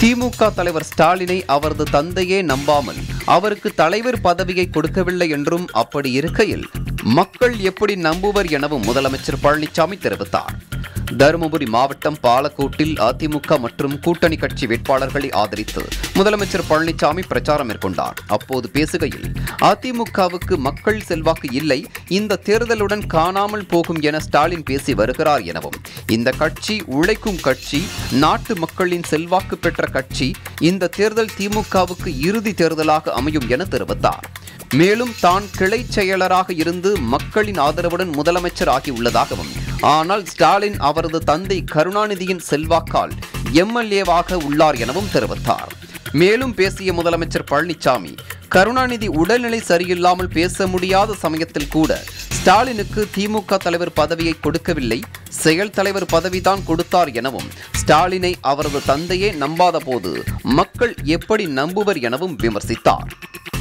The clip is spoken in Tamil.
திமுக தலைவர் ஸ்டாலினை அவரது தந்தையே நம்பாமல் அவருக்கு தலைவர் பதவியை கொடுக்கவில்லை என்றும் அப்படி இருக்கையில் மக்கள் எப்படி நம்புவர் எனவும் முதலமைச்சர் பழனிசாமி தெரிவித்தார் தருமபுரி மாவட்டம் பாலக்கோட்டில் அதிமுக மற்றும் கூட்டணி கட்சி வேட்பாளர்களை ஆதரித்து முதலமைச்சர் பழனிசாமி பிரச்சாரம் மேற்கொண்டார் அப்போது பேசுகையில் அதிமுகவுக்கு மக்கள் செல்வாக்கு இல்லை இந்த தேர்தலுடன் காணாமல் போகும் என ஸ்டாலின் பேசி வருகிறார் எனவும் இந்த கட்சி உழைக்கும் கட்சி நாட்டு மக்களின் செல்வாக்கு பெற்ற கட்சி இந்த தேர்தல் திமுகவுக்கு இறுதி தேர்தலாக அமையும் என தெரிவித்தார் மேலும் தான் கிளை செயலராக இருந்து மக்களின் ஆதரவுடன் முதலமைச்சர் ஆகியுள்ளதாகவும் ஆனால் ஸ்டாலின் அவரது தந்தை கருணாநிதியின் செல்வாக்கால் எம்எல்ஏவாக உள்ளார் எனவும் தெரிவித்தார் மேலும் பேசிய முதலமைச்சர் பழனிசாமி கருணாநிதி உடல்நிலை சரியில்லாமல் பேச முடியாத சமயத்தில் கூட ஸ்டாலினுக்கு திமுக தலைவர் பதவியை கொடுக்கவில்லை செயல் தலைவர் பதவிதான் கொடுத்தார் எனவும் ஸ்டாலினை அவரது தந்தையே நம்பாத போது மக்கள் எப்படி நம்புவர் எனவும் விமர்சித்தார்